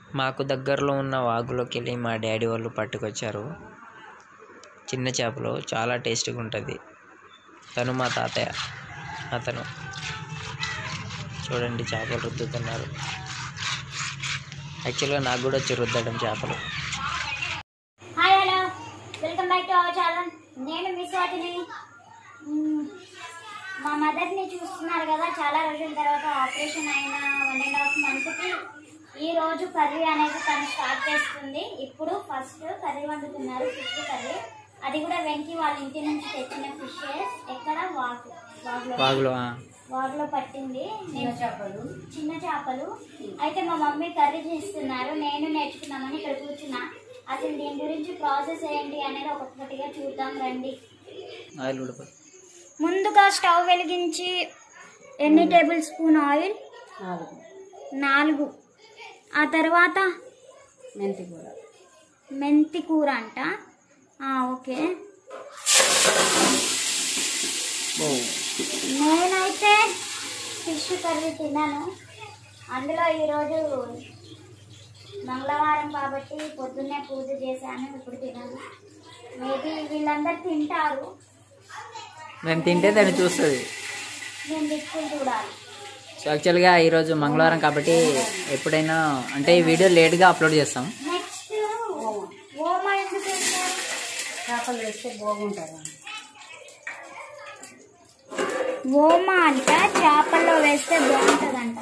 మాకు దగ్గరలో ఉన్న వాగులోకి వెళ్ళి మా డాడీ వాళ్ళు పట్టుకొచ్చారు చిన్న చేపలు చాలా టేస్టీగా ఉంటుంది తను మా తాతయ్య అతను చూడండి చేపలు రుద్దుతున్నారు యాక్చువల్గా నాకు కూడా వచ్చి రుద్దడం చేపలు hi hello welcome back to our channel నేను మీ స్వాతిని మ్మ్, మా మదర్ని చూస్తున్నారు కదా చాలా రోజుల తర్వాత ఆపరేషన్ అయిన వన్ అండ్ హాఫ్ మంత్కి ఈ రోజు కర్రీ అనేది తను స్టార్ట్ చేస్తుంది ఇప్పుడు ఫస్ట్ కర్రీ వండుతున్నారు ఫిష్ కర్రీ అది కూడా వెంకి వాళ్ళ ఇంటి నుంచి తెచ్చిన ఫిష్ ఎక్కడ వాగు వాగులో వాగులో ఆ. వాగులో పట్టింది నేను చిన్న చేపలు అయితే మా మమ్మీ కర్రీ చేస్తున్నారు నేను నేర్చుకున్నామని ఇక్కడ కూర్చున్నా అసలు దీని గురించి ప్రాసెస్ ఏంటి అనేది ఒక్కొక్కటిగా చూద్దాం రండి ఆయిల్ ఉడిపోయి ముందుగా స్టవ్ వెలిగించి ఎన్ని టేబుల్ స్పూన్ ఆయిల్ నాలుగు ఆ తర్వాత మెంతి కూర మెంతి కూర అంట ఆ, ఓకే నేనైతే ఫిష్ కర్రీ తిన్నాను అందులో ఈరోజు మంగళవారం కాబట్టి పొద్దున్నే పూజ చేశాను ఇప్పుడు తిన్నాను మేబీ వీళ్ళందరూ తింటారు మేము తింటే దాన్ని చూస్తుంది నేను దిక్కులు చూడాలి సో యాక్చువల్గా ఈరోజు మంగళవారం కాబట్టి ఎప్పుడైనా అంటే ఈ వీడియో లేట్గా అప్లోడ్ చేస్తాం నెక్స్ట్ ఓమా ఎందుకు వేస్తారు చేపలు వేస్తే బాగుంటుంది ఓమా అంట చేపల్లో వేస్తే బాగుంటుందంట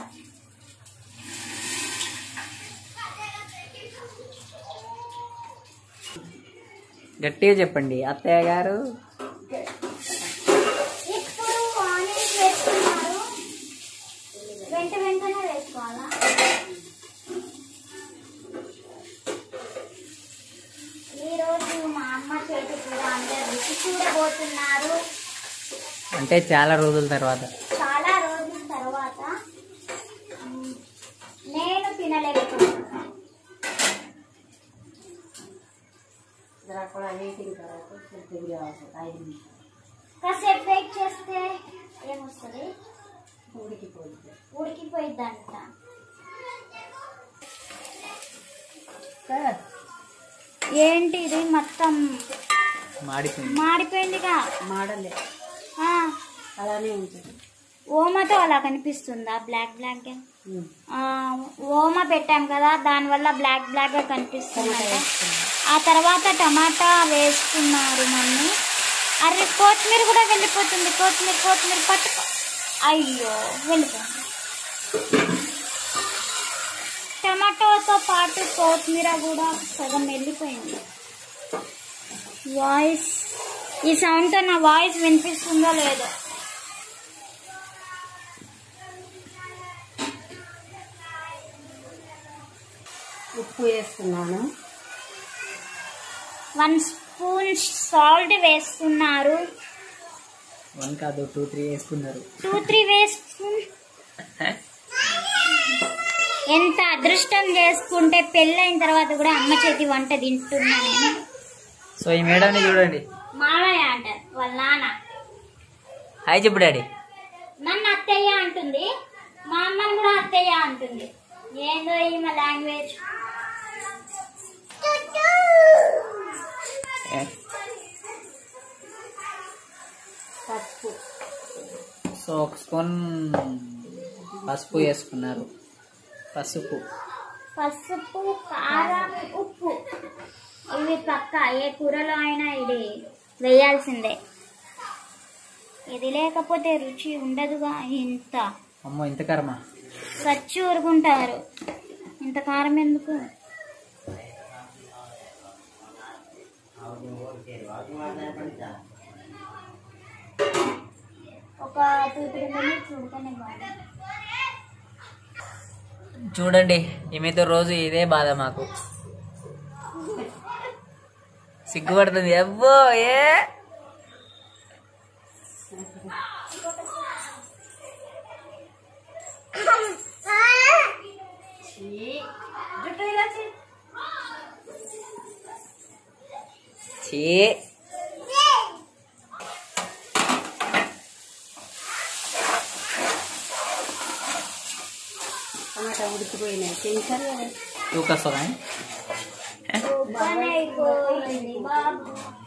గట్టిగా చెప్పండి అత్తయ్య గారు ఇప్పుడు ఆనియన్స్ వేస్తున్నారు వెంట వెంటనే వేసుకోవాలా ఈరోజు మా అమ్మ చేతి కూర అందరు రుచి చూడబోతున్నారు అంటే చాలా రోజుల తర్వాత చాలా రోజుల తర్వాత మ్, నేను తినలేకపోతున్నాను కూడా వేసిన తర్వాత కొద్దిగా ఐదు నిమిషాలు కాసేపు వెయిట్ చేస్తే ఏమొస్తుంది ఉడికిపోతుంది ఉడికిపోయిద్దంట ఏంటి ఇది మొత్తం మాడిపోయింది మాడిపోయిందిగా మాడలే ఆ, అలానే ఉంటుంది ఓమతో అలా కనిపిస్తుందా బ్లాక్ బ్లాక్ గా ఉమ్. ఆ, ఓమ పెట్టాం కదా దానివల్ల బ్లాక్ బ్లాక్ గా కనిపిస్తుందంట ఆ తర్వాత టమాటా వేస్తున్నారు మమ్మీ అరే కొత్తిమీర కూడా వెళ్ళిపోతుంది కొత్తిమీర కొత్తిమీర పట్టుకో అయ్యో వెళ్ళిపోయింది టమాటోతో పాటు కొత్తిమీర కూడా సగం వెళ్ళిపోయింది వాయిస్ ఈ సౌండ్తో నా వాయిస్ వినిపిస్తుందో లేదో ఉప్పు వేస్తున్నాను వన్ స్పూన్ సాల్ట్ వేస్తున్నారు వన్ కాదు టూ త్రీ వేసుకున్నారు టూ త్రీ వేసుకుని ఎంత అదృష్టం చేసుకుంటే పెళ్ళైన తర్వాత కూడా అమ్మ చేతి వంట తింటున్నా నేను సో ఈ మేడంని చూడండి మామయ్య అంటారు వాళ్ళ నాన్న హాయ్ చెప్పు డాడీ నన్ను అత్తయ్య అంటుంది మా అమ్మని కూడా అత్తయ్య అంటుంది ఏందో ఈమె లాంగ్వేజ్ పసుపు సో ఒక స్పూన్ పసుపు వేసుకున్నారు పసుపు పసుపు కారం ఉప్పు ఇవి పక్క ఏ కూరలో అయినా ఇది వేయాల్సిందే ఇది లేకపోతే రుచి ఉండదుగా ఇంత అమ్మో ఇంత కర్మ సచ్చి ఊరుకుంటారు ఇంత కారం ఎందుకు ఒక టూ త్రీ మినిట్స్ ఉడకనే బాగా చూడండి ఈమెతో రోజు ఇదే బాధ మాకు సిగ్గుపడుతుంది అబ్బో ఏ ఛీ టమాటా అంతా ఉడికిపోయినాయి తింటారు కదా తూకొస్తుందా పని అయిపోయింది బాబు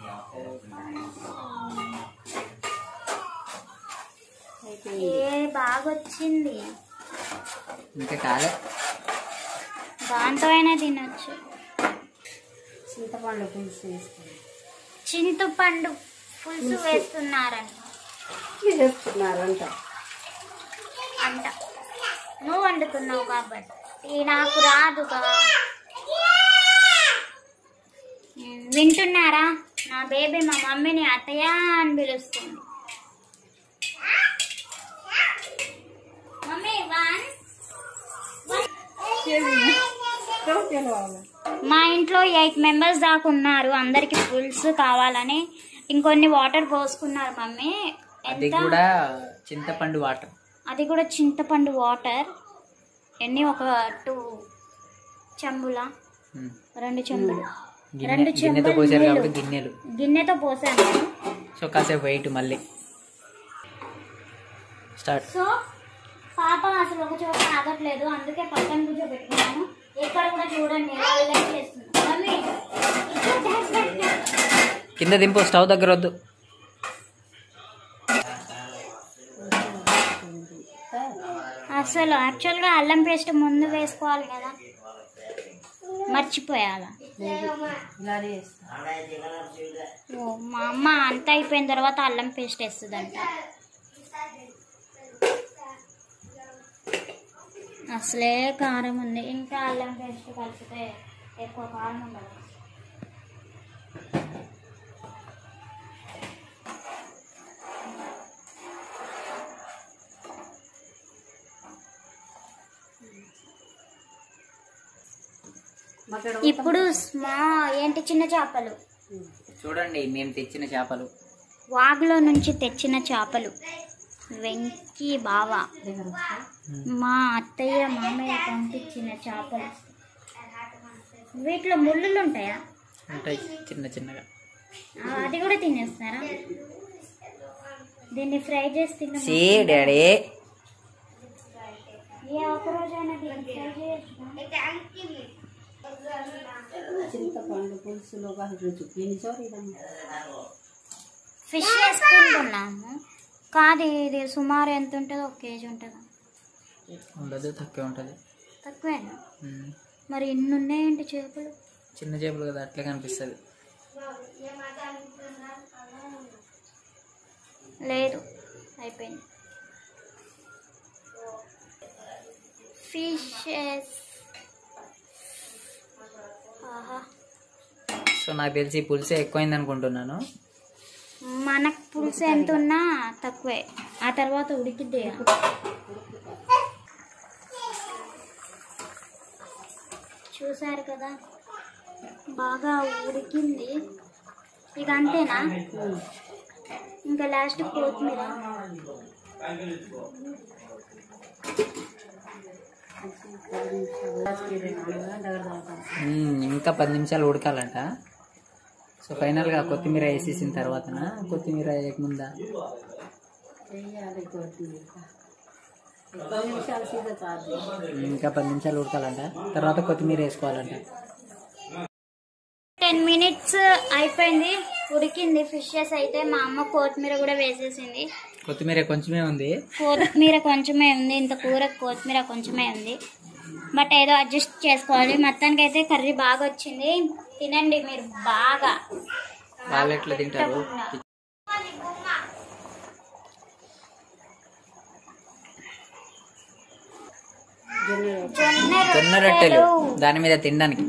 అయిపోయింది ఏ బాగా వచ్చింది ఇంకా కాలే దాంతో అయినా తినొచ్చు చింతపండు పులుసు వేసుకుని చింతపండు పులుసు వేస్తున్నారంట వేస్తున్నారంట అంట నువ్వు వండుతున్నావు కాబట్టి ఈ నాకు రాదుగా ఉమ్, వింటున్నారా నా బేబీ మా మమ్మీని అత్తయ్య అని పిలుస్తుంది మమ్మీ వన్ మా ఇంట్లో ఎయిట్ మెంబర్స్ దాకా ఉన్నారు అందరికి పులుసు కావాలని ఇంకొన్ని వాటర్ పోసుకున్నారు మమ్మీ అది ఎంత కూడా చింతపండు వాటర్ అది కూడా చింతపండు వాటర్ ఎన్ని ఒక టూ చెంబుల రెండు చెంబులు రెండు గిన్నె గిన్నెతో చెంబులు పోసారు నీళ్ళు. కాబట్టి గిన్నెలు గిన్నెతో పోసాను నేను. సో కాసేపు వెయిట్ మళ్ళీ స్టార్ట్ సో పాప అసలు ఒక చోట ఆగట్లేదు అందుకే పక్కన కూర్చోబెట్టుకున్నాను ఎక్కడ కూడా చూడండి ఎలా అల్లరి చేస్తుంది మమ్మీ ఇక్కడ డాష్ పెట్టినా. కింద దింపు స్టవ్ దగ్గర వద్దు అసలు యాక్చువల్గా అల్లం పేస్ట్ ముందు వేసుకోవాలి కదా మర్చిపోయాల ఇలానే వేస్తా ఓ మా అమ్మ అంతా అయిపోయిన తర్వాత అల్లం పేస్ట్ వేస్తుందంట అసలే కారం ఉంది ఇంకా అల్లం పేస్ట్ కలిపితే ఎక్కువ కారం ఉండదు మక్కడ ఇప్పుడు స్మా ఏంటి చిన్న చేపలు చూడండి మేము తెచ్చిన చేపలు వాగులో నుంచి తెచ్చిన చేపలు వెంకీ బావ దగ్గర వస్తా. మా అత్తయ్య మామయ్య పంపించిన చేపలు వీటిలో ముళ్ళులు ఉంటాయా ఉంటాయి చిన్న చిన్నగా ఆ, అది కూడా తినేస్తారా దీన్ని ఫ్రై చేసి తిన్న సే డాడీ ఏ ఒక్క రోజైనా దీన్ని ఫ్రై చేయొచ్చు చింతపండు పులుసులో కాదు రుచి ఎన్నిసార్లు ఇదమ్మా ఫిష్ వేసుకుంటున్నాము కాదు ఇది సుమారు ఎంత ఉంటుందో ఒక కేజీ ఉంటుందా ఉండదు తక్కువ ఉంటుంది తక్కువేనా ఉమ్. మరి ఇన్ని ఉన్నాయేంటి చేపలు చిన్న చేపలు కదా అట్లే కనిపిస్తుంది లేదు అయిపోయింది ఫిషెస్ ఆహా సో నాకు తెలిసి పులుసే ఎక్కువైంది అనుకుంటున్నాను మనకు పులుసు ఎంత ఉన్నా తక్కువే ఆ తర్వాత ఉడికిద్ది చూసారు కదా బాగా ఉడికింది ఇక అంతేనా ఇంకా లాస్ట్ కొత్తిమీర దగ్గర దాకా ఉమ్, ఇంకా పది నిమిషాలు ఉడకాలంట సో ఫైనల్గా కొత్తిమీర వేసేసిన తర్వాతన కొత్తిమీర వేయకముందా చెయ్యాలి కొత్తిమీర పది నిమిషాలు సీదా చాలు ఇంకా పది నిమిషాలు ఉడకాలంట తర్వాత కొత్తిమీర వేసుకోవాలంట టెన్ మినిట్స్ అయిపోయింది ఉడికింది ఫిషెస్ అయితే మా అమ్మ కొత్తిమీర కూడా వేసేసింది కొత్తిమీర కొంచెమే ఉంది కొత్తిమీర కొంచెమే ఉంది ఇంత కూర కొత్తిమీర కొంచెమే ఉంది బట్ ఏదో అడ్జస్ట్ చేసుకోవాలి మొత్తానికి అయితే కర్రీ బాగా వచ్చింది తినండి మీరు బాగా వాళ్ళు ఎట్లా తింటారు జొన్న జొన్న జొన్న రొట్టెలు దాని మీద తినడానికి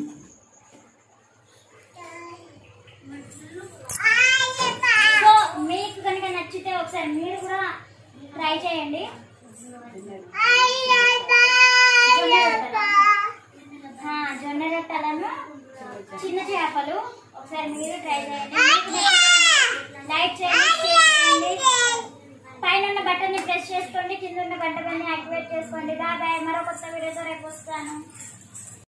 సో మీకు కనుక నచ్చితే ఒకసారి మీరు కూడా ట్రై చేయండి జొన్న రొట్టెలు. ఆ, జొన్న రొట్టెలను చిన్న చేపలు ఒకసారి మీరు ట్రై చేయండి మీకు నచ్చితే లైక్ చేయండి షేర్ చేయండి పైన ఉన్న బటన్ ని ప్రెస్ చేసుకోండి కింద ఉన్న బటన్ ని యాక్టివేట్ చేసుకోండి బాయ్ బాయ్ మరో కొత్త వీడియోతో రేపు వస్తాను